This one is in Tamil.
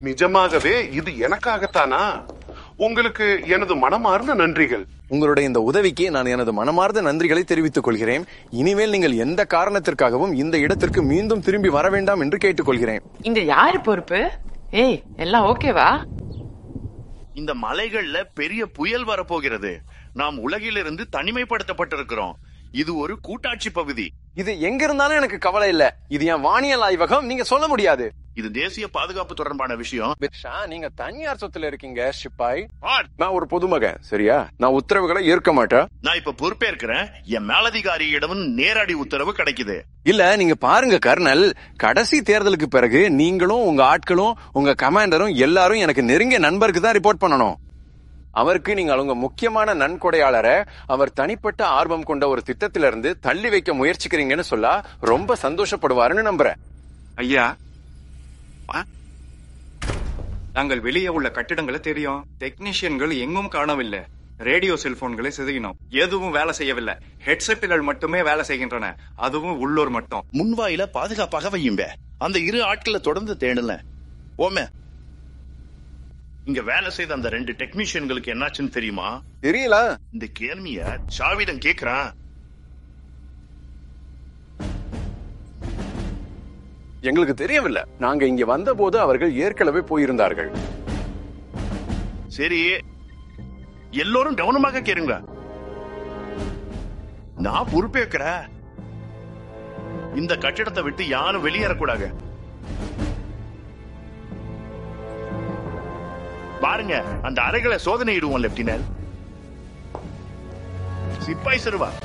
நிஜமாகவே இது எனக்காகத்தானா உங்களுக்கு எனது மனமார்ந்த நன்றிகள் உங்களுடைய இந்த உதவிக்கு நான் எனது மனமார்ந்த நன்றிகளை தெரிவித்துக் கொள்கிறேன் இனிமேல் நீங்கள் எந்த காரணத்திற்காகவும் இந்த இடத்திற்கு மீண்டும் திரும்பி வர வேண்டாம் என்று கேட்டுக்கொள்கிறேன் இங்க யாரு பொறுப்பு ஏய் எல்லாம் ஓகேவா இந்த மலைகள்ல பெரிய புயல் வரப்போகிறது நாம் உலகிலிருந்து தனிமைப்படுத்தப்பட்டிருக்கிறோம் இது ஒரு கூட்டாட்சி பகுதி இது எங்க இருந்தாலும் எனக்கு கவலை இல்ல இது என் வானியல் ஆய்வகம் நீங்க சொல்ல முடியாது இது தேசிய பாதுகாப்பு தொடர்பான விஷயம் பிட்ஷா நீங்க தனியார் சொத்துல இருக்கீங்க ஷிப்பாய் வாட்? நான் ஒரு பொதுமகன் சரியா நான் உத்தரவுகளை ஏற்க மாட்டேன் நான் இப்ப பொறுப்பேற்கிறேன் என் மேலதிகாரியிடமும் நேரடி உத்தரவு கிடைக்குது இல்ல நீங்க பாருங்க கர்னல் கடைசி தேர்தலுக்கு பிறகு நீங்களும் உங்க ஆட்களும் உங்க கமாண்டரும் எல்லாரும் எனக்கு நெருங்கிய நண்பருக்கு தான் ரிப்போர்ட் பண்ணணும் அவருக்கு நீங்கள் உங்க முக்கியமான நன்கொடையாளரை அவர் தனிப்பட்ட ஆர்வம் கொண்ட ஒரு திட்டத்திலிருந்து தள்ளி வைக்க முயற்சிக்கிறீங்கன்னு சொல்ல ரொம்ப சந்தோஷப்படுவாருன்னு நம்புறேன் ஐயா ஆ? நாங்கள் வெளியே உள்ள கட்டிடங்களை தெரியும் டெக்னீஷியன்கள் எங்கும் காணவில்லை ரேடியோ செல்போன்களை சிதறினோம் எதுவும் வேலை செய்யவில்லை ஹெட்செட்டுகள் மட்டுமே வேலை செய்கின்றன அதுவும் உள்ளூர் மட்டும் முன்வாயில பாதுகாப்பாக வையும்ப அந்த இரு ஆட்களை தொடர்ந்து தேடல ஓமே இங்க வேலை செய்த அந்த ரெண்டு டெக்னீஷியன்களுக்கு என்னாச்சுன்னு தெரியுமா தெரியல இந்த கேள்விய சாவிடம் கேக்குறான் எங்களுக்கு தெரியவில்லை நாங்க இங்க வந்தபோது அவர்கள் ஏற்கனவே போயிருந்தார்கள் சரி எல்லோரும் கவனமாக கேளுங்க நான் பொறுப்பேற்கிறேன் இந்த கட்டிடத்தை விட்டு யாரும் வெளியேறக்கூடாது பாருங்க அந்த அறைகளை சோதனையிடுவோம் லெப்டினல் சிப்பாய் சிறுவா